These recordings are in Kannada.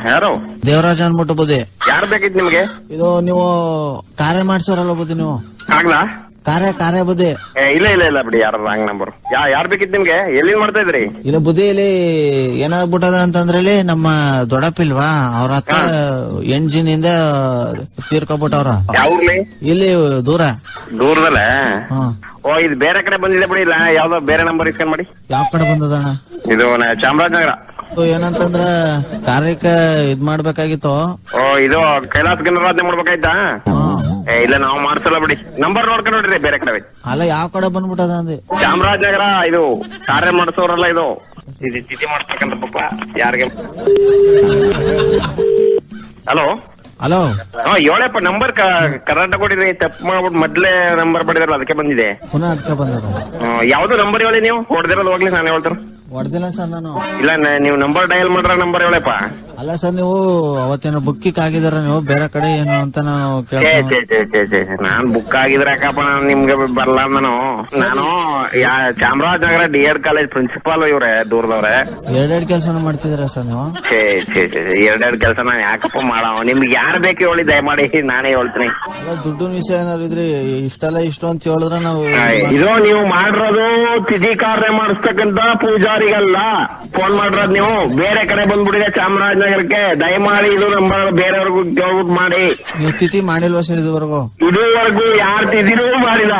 ಯಾರು ದೇವರಾಜ ಅನ್ಬಿಟ್ಟು ಬುದ್ಧಿ ಯಾರು ಬೇಕಿತ್ತು ನಿಮ್ಗೆ ಇದು ನೀವು ಕಾರ್ಯ ಮಾಡ್ಸೋರಲ್ಲ ಬುದ್ಧಿ ನೀವು ಆಗ್ಲಾ ಕಾರ್ಯ ಕಾರ್ಯ ಬುದ್ಧಿ ಏ, ಇಲ್ಲ ಇಲ್ಲ ಇಲ್ಲ ಬಿಡಿ ಯಾರ ರಾಂಗ್ ನಂಬರ್ ಯಾ ಯಾರು ಬೇಕಿತ್ತು ನಿಮ್ಗೆ ಎಲ್ಲಿಂದ ಮಾಡ್ತಾ ಇದ್ರಿ ಇಲ್ಲ ಬುದ್ಧಿಯಲ್ಲಿ ಏನಾಗ್ಬಿಟ್ಟದ ಅಂತಂದ್ರೆ ಇಲ್ಲಿ ನಮ್ಮ ದೊಡ್ಡಪ್ಪಿಲ್ವಾ ಅವ್ರ ಹತ್ರ ಎಂಜಿನಿಂದ ತೀರ್ಕೊಬಿಟ್ಟವ್ರ ಯಾವ ಊರ್ಲಿ ಇಲ್ಲಿ ದೂರ ದೂರದಲ್ಲ ಹ್ಮ್ ಓ ಇದು ಬೇರೆ ಕಡೆ ಬಂದಿದೆ ಬಿಡಿ ಇಲ್ಲ ಯಾವ್ದೋ ಬೇರೆ ನಂಬರ್ ಇಸ್ಕೊಂಡ್ ಮಾಡಿ ಯಾವ ಕಡೆ ಬಂದದಣ್ಣ ಇದು ನ- ಚಾಮರಾಜನಗರ ಇದು ಏನಂತಂದ್ರ ಕಾರ್ಯಕ್ಕೆ ಇದ್ ಮಾಡ್ಬೇಕಾಗಿತ್ತು ಓ ಇದು ಕೈಲಾಸ ಗಣರಾಜ್ಯ ಮಾಡ್ಬೇಕಾಯ್ತಾ ಹ್ಮ್ ಏ ಇಲ್ಲ ನಾವು ಮಾಡ್ಸಲ್ಲ ಬಿಡಿ ನಂಬರ್ ನೋಡ್ಕೊಂಡು ನೋಡ್ರಿ ಬೇರೆ ಕಡೆ ಹೋಗಿ. ಅಲ್ಲ ಯಾವ ಕಡೆ ಬಂದ್ಬಿಟ್ಟದ ಅಂದೆ ಚಾಮರಾಜನಗರ ಇದು ಕಾರ್ಯ ಮಾಡಿಸೋರಲ್ಲ ಇದು ಇದು ತಿಥಿ ಮಾಡಿಸ್ತಕ್ಕಂಥ ಪಾಪ ಯಾರಿಗೆ ಹಲೋ ಹಲೋ ಹಾ ಏಳಪ್ಪ ನಂಬರ್ ಕರ್ನಾಟಕ ಕೊಡಿರಿ ತಪ್ಪು ಮಾಡ್ಬಿಟ್ಟು ಮೊದ್ಲೇ ನಂಬರ್ ಪಡೆದಿರಲ್ಲ ಅದಕ್ಕೆ ಬಂದಿದೆ ಪುನಃ ಅದಕ್ಕೆ ಬಂದದ ಹ್ಮ್, ಯಾವ್ದು ನಂಬರ್ ಹೇಳಿ ನೀವು ಹೊಡೆದಿರೋದು ಹೋಗ್ಲಿ ನಾನು ಹೇಳ್ತಾರ ಹೊಡೆದಿಲ್ಲ ಸರ್ ನಾನು ಇಲ್ಲ ನ- ನೀವು ನಂಬರ್ ಡಯಲ್ ಮಾಡ್ರ ನಂಬರ್ ಹೇಳಪ್ಪ ಅಲ್ಲ ಸರ್ ನೀವು ಅವತ್ತೇನೋ ಬುಕ್ಕಿಕ್ ಆಗಿದಾರ ನೀವು ಬೇರೆ ಕಡೆ ಏನು ಅಂತ ನಾವು ಛೇ ಕೇಳ್ಕೊಂಡು ಛೇ ಛೇ ಛೇ ಛೇ ನಾನ್ ಬುಕ್ ಆಗಿದ್ರೆ ಯಾಕಪ್ಪ ನಾನು ನಿಮ್ಗೆ ಬರಲ್ಲ ನಾನು ನಾನು ಯಾ- Chamarajanagar D Ed college principal ಇವ್ರೆ ದೂರದವ್ರೆ ಎರಡೆರಡು ಕೆಲಸನ ಮಾಡ್ತಿದ್ದೀರಾ ಸರ್ ನೀವು ಛೇ ಛೇ ಛೇ ಎರಡೆರಡು ಕೆಲಸ ನಾನು ಯಾಕಪ್ಪ ಮಾಡೋ ನಿಮ್ಗೆ ಯಾರು ಬೇಕು ಹೇಳಿ ದಯಮಾಡಿ ನಾನೇ ಹೇಳ್ತೀನಿ ಅಲ್ಲ ದುಡ್ಡಿನ ವಿಷಯ ಏನಾದ್ರು ಇದ್ರೆ ಇಷ್ಟಲ್ಲ ಇಷ್ಟು ಅಂತ ಹೇಳಿದ್ರೆ ನಾವು ಆ, ಇದು ನೀವು ಮಾಡಿರೋದು ತಿಥಿ ಕಾರ್ಯ ಮಾಡಿಸ್ತಕ್ಕಂತ ಪೂಜಾರಿಗಲ್ಲ ಫೋನ್ ಮಾಡಿರೋದು ನೀವು ಬೇರೆ ಕಡೆ ಬಂದ್ಬಿಟ್ಟಿದೆ ಚಾಮರಾಜನಗರಕ್ಕೆ ದಯಮಾಡಿ ಇದು ನಂಬರ್ ಬೇರೆಯವ್ರಿಗೂ ಕೇಳ್ಬಿಟ್ಟು ಮಾಡಿ ನೀವು ತಿಥಿ ಮಾಡಿಲ್ವಾ ಸರ್ ಇದುವರೆಗೂ ಇದುವರೆಗೂ ಯಾರು ತಿಥಿನೂ ಮಾಡಿಲ್ಲ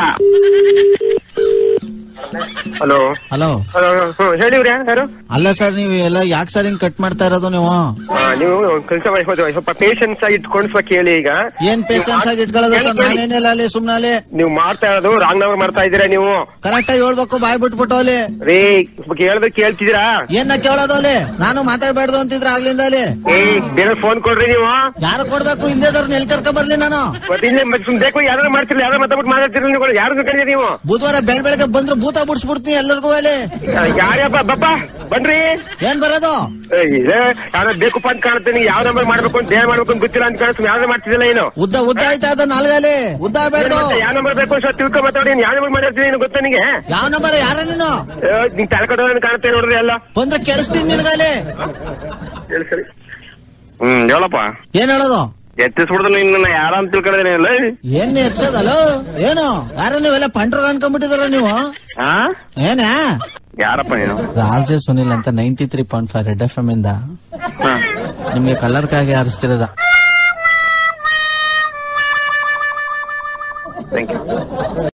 ಹಲೋ ಹಲೋ ಹಲೋ ಹೇಳಿವ್ರಿ ಯಾರು ಅಲ್ಲ ಸರ್ ನೀವು ಎಲ್ಲ ಯಾಕೆ ಸರ್ ಹಿಂಗ್ ಕಟ್ ಮಾಡ್ತಾ ಇರೋದು ನೀವು ನೀವು ಕೆಲಸ ಸ್ವಲ್ಪ ಪೇಷನ್ಸ್ ಆಗಿ ಇಟ್ಕೊಂಡು ಸ್ವಲ್ಪ ಕೇಳಿ ಈಗ ಏನ್ ಪೇಷನ್ಸ್ ಆಗಿ ಇಟ್ಕೊಳ್ಳೋದು ಸರ್ ನಾನೇನಿಲ್ಲ ಅಲ್ಲಿ ಸುಮ್ನೆ ಅಲ್ಲಿ ನೀವು ಮಾಡ್ತಾ ಇರೋದು ರಾಂಗ್ ನಂಬರ್ ಮಾಡ್ತಾ ಇದ್ದೀರಾ ನೀವು ಕರೆಕ್ಟ್ ಆಗಿ ಹೇಳ್ಬೇಕು ಬಾಯ್ ಬಿಟ್ಬಿಟ್ಟು ಅಲ್ಲಿ ರೀ ಸ್ವಲ್ಪ ಕೇಳಿದ್ರೆ ಕೇಳ್ತಿದ್ದೀರಾ ಏನ ಕೇಳೋದು ಅಲ್ಲಿ ನಾನು ಮಾತಾಡ್ಬಾರ್ದು ಅಂತಿದ್ರೆ ಆಗ್ಲಿಂದ ಅಲ್ಲಿ ಏ ಬೇರೆ ಫೋನ್ ಕೊಡ್ರಿ ನೀವು ಯಾರು ಕೊಡ್ಬೇಕು ಇಲ್ದೇದವ್ರನ್ನ ಎಲ್ಲಿ ಕರ್ಕೊ ಬರ್ಲಿ ನಾನು ಮತ್ತೆ ಇಲ್ಲೇ ಮತ್ತೆ ಸುಮ್ನೆ ಬೇಕು ಯಾರು ಮಾಡ್ತಿಲ್ಲ ಯಾರು ಮಾತಾಡ್ಬಿಟ್ಟು ಮಾತಾಡ್ತಿರಲ್ಲ ನೀವು ಯಾರು ಕರೀರಿ ನೀವು ಬುಧವಾರ ಬೆಳ್ ಬೆಳಗ್ಗೆ ಬಂದ್ರೆ ಭೂತ ಬಿಡ್ಸ್ಬಿಡ್ತೀನಿ ಎಲ್ಲರಿಗೂ ಅಲ್ಲಿ ಯಾರ್ಯಪ್ಪ ಬಪ್ಪ ಬನ್ರಿ ಏನ್ ಬರೋದು ಏ, ಇದೆ ಯಾರೋ ಬೇಕಪ್ಪ ಅಂತ ಕಾಣುತ್ತೆ ನೀವು ಯಾವ ನಂಬರ್ ಮಾಡ್ಬೇಕು ಅಂತ ದೇಹ ಮಾಡ್ಬೇಕು ಅಂತ ಗೊತ್ತಿಲ್ಲ ಅಂತ ಕಾಣಿಸ್ ಯಾವ್ದು ಮಾಡ್ತಿದ್ದಿಲ್ಲ ಏನು ಉದ್ದ ಉದ್ದ ಆಯ್ತಾ ಅದ ನಾಲ್ಗಲ್ಲಿ ಉದ್ದ ಆಗ್ಬೇಡ್ದು ಯಾವ ನಂಬರ್ ಬೇಕು ಸ್ವಲ್ಪ ತಿಳ್ಕೊ ಮಾತಾಡಿ ನೀನ್ ಯಾವ ನಂಬರ್ ಮಾತಾಡ್ತೀನಿ ಏನು ಗೊತ್ತಾ ನಿಂಗೆ ಯಾವ ನಂಬರ್ ಯಾರ ನೀನು ಏ, ನಿಂಗ್ ತಲೆಕಟ್ಟೋದ್ ಕಾಣುತ್ತೆ ನೋಡ್ರಿ ಎಲ್ಲ ಬಂದ್ರೆ ಕೆಡಿಸ್ತೀನಿ ನಿನ್ಗಲ್ಲಿ ಹೇಳಿ ಸರಿ ಹ್ಮ್ ಹೇಳಪ್ಪ ಏನ್ ಹೇಳೋದು ಎತ್ತಿಸ್ಬಿಡ್ದು ನಿನ್ನ ಯಾರ ಅಂತ ತಿಳ್ಕೊಂಡಿದ್ದೀನಿ ಇಲ್ಲ ಏನ್ ಎಚ್ಚದಲ್ಲ ಏನು ಯಾರ ನೀವೆಲ್ಲ ಪಂಟ್ರು ಅನ್ಕೊಂಡ್ಬಿಟ್ಟಿದಾರ ನೀವು ಹಾ ಏನ ಯಾರಪ್ಪ ನೀನು ರಾಜ ಸುನಿಲ್ ಅಂತ ninety three point five Red FM ಎಂ ಇಂದ ಹಾ ನಿಮ್ಗೆ ಕಲರ್ ಕಾಗಿ ಹಾರಿಸ್ತಿರೋದ ಥ್ಯಾಂಕ್ ಯು